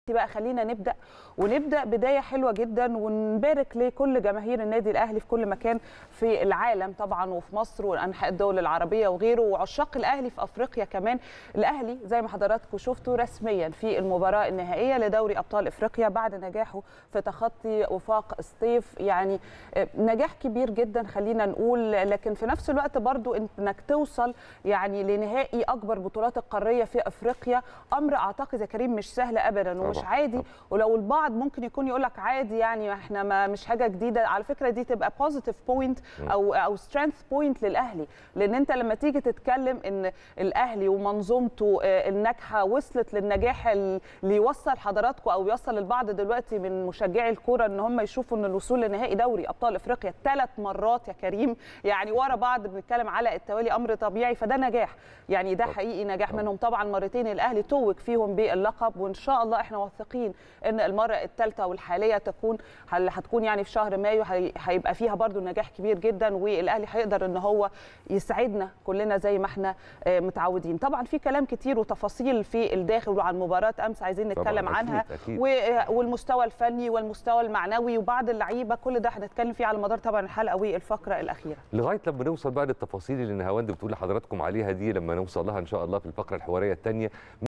بقى خلينا نبدا ونبدا بدايه حلوه جدا ونبارك لكل جماهير النادي الاهلي في كل مكان في العالم طبعا وفي مصر وانحاء الدول العربيه وغيره وعشاق الاهلي في افريقيا كمان الاهلي زي ما حضراتكم شفتوا رسميا في المباراه النهائيه لدوري ابطال افريقيا بعد نجاحه في تخطي وفاق الصيف يعني نجاح كبير جدا خلينا نقول لكن في نفس الوقت برضو انك توصل يعني لنهائي اكبر بطولات القاريه في افريقيا امر اعتقد يا كريم مش سهل ابدا ومش طبعاً، عادي طبعاً. ولو البعض ممكن يكون يقول لك عادي يعني احنا ما مش حاجه جديده على فكره دي تبقى بوزيتيف بوينت او او سترينث بوينت للاهلي لان انت لما تيجي تتكلم ان الاهلي ومنظومته آه، الناجحه وصلت للنجاح اللي يوصل حضراتكم او يوصل البعض دلوقتي من مشجعي الكوره ان هم يشوفوا ان الوصول لنهائي دوري ابطال افريقيا ثلاث مرات يا كريم يعني ورا بعض بنتكلم على التوالي امر طبيعي فده نجاح يعني ده طبعاً. حقيقي نجاح طبعاً. منهم طبعا مرتين الاهلي توج فيهم باللقب وان شاء الله احنا واثقين ان المره الثالثه والحاليه تكون اللي هتكون يعني في شهر مايو هي- هيبقى فيها برضو نجاح كبير جدا والاهلي هيقدر ان هو يسعدنا كلنا زي ما احنا آه، متعودين طبعا في كلام كتير وتفاصيل في الداخل وعن مباراه امس عايزين طبعاً، نتكلم أكيد، عنها أكيد. و- والمستوى الفني والمستوى المعنوي وبعض اللعيبه كل ده هنتكلم فيه على مدار طبعا الحلقه والفقره الاخيره لغايه لما نوصل بقى للتفاصيل اللي نهاوند بتقول لحضراتكم عليها دي لما نوصل لها ان شاء الله في الفقره الحواريه الثانيه